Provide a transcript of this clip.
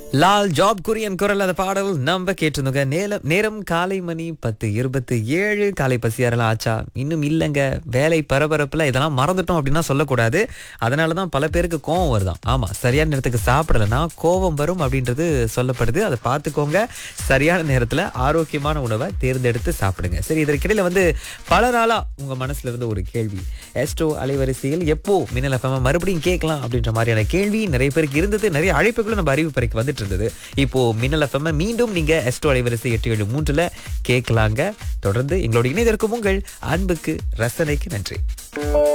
Lal job Kurien குரல் அந்த பாடல் நம்ம கேட்டிருந்தோங்க நேரம் நேரம் காலை மணி பத்து இருபத்தி ஏழு காலை பசியாரெல்லாம் ஆச்சா இன்னும் இல்லைங்க வேலை பரபரப்புல இதெல்லாம் மறந்துட்டோம் அப்படின்னா சொல்லக்கூடாது அதனால தான் பல பேருக்கு கோவம் வருதாம் ஆமா சரியான நேரத்துக்கு சாப்பிடலைன்னா கோவம் வரும் அப்படின்றது சொல்லப்படுது அதை பார்த்துக்கோங்க சரியான நேரத்துல ஆரோக்கியமான உணவை தேர்ந்தெடுத்து சாப்பிடுங்க சரி இதற்கிடையில வந்து பல நாளா உங்க மனசுல இருந்த ஒரு கேள்வி எஸ்டோ அலைவரிசையில் எப்போ மின்னல் எஃப்எம் மறுபடியும் கேட்கலாம் அப்படின்ற மாதிரியான கேள்வி நிறைய பேருக்கு இருந்தது நிறைய அழைப்புகளும் நம்ம அறிவிப்பறைக்கு வந்துட்டு இருந்தது இப்போ மின்னல் எஃப்எம் மீண்டும் நீங்க எஸ்டோ அலைவரிசை எட்டு ஏழு மூன்றுல கேட்கலாங்க தொடர்ந்து எங்களோட இணையதற்கும் உங்கள் அன்புக்கு ரசனைக்கு நன்றி